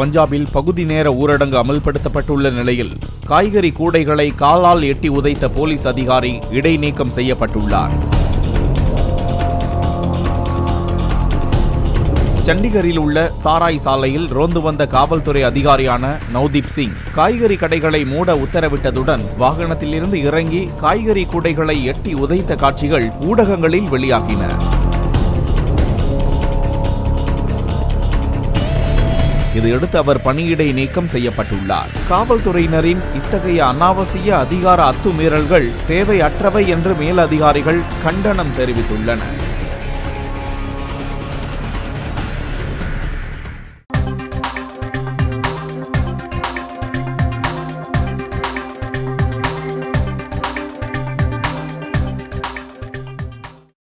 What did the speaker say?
பஞ்சாபில் பகுதி நேர ஊரடங்கு அமல்படுத்தப்பட்டுள்ள நிலையில் காய்கறி கூடைகளை காலால் எட்டி உதைத்த போலீஸ் அதிகாரி இடைநீக்கம் செய்யப்பட்டுள்ளார் சண்டிகரில் உள்ள சாராய் சாலையில் ரோந்து வந்த காவல்துறை அதிகாரியான நவ்தீப் சிங் காய்கறி கடைகளை மூட உத்தரவிட்டதுடன் வாகனத்திலிருந்து இறங்கி காய்கறி கூடைகளை எட்டி உதைத்த காட்சிகள் ஊடகங்களில் வெளியாகின இதையடுத்து அவர் பணியிடை நீக்கம் செய்யப்பட்டுள்ளார் காவல்துறையினரின் இத்தகைய அனாவசிய அதிகார அத்துமீறல்கள் தேவையற்றவை என்று மேலதிகாரிகள் கண்டனம் தெரிவித்துள்ளனர்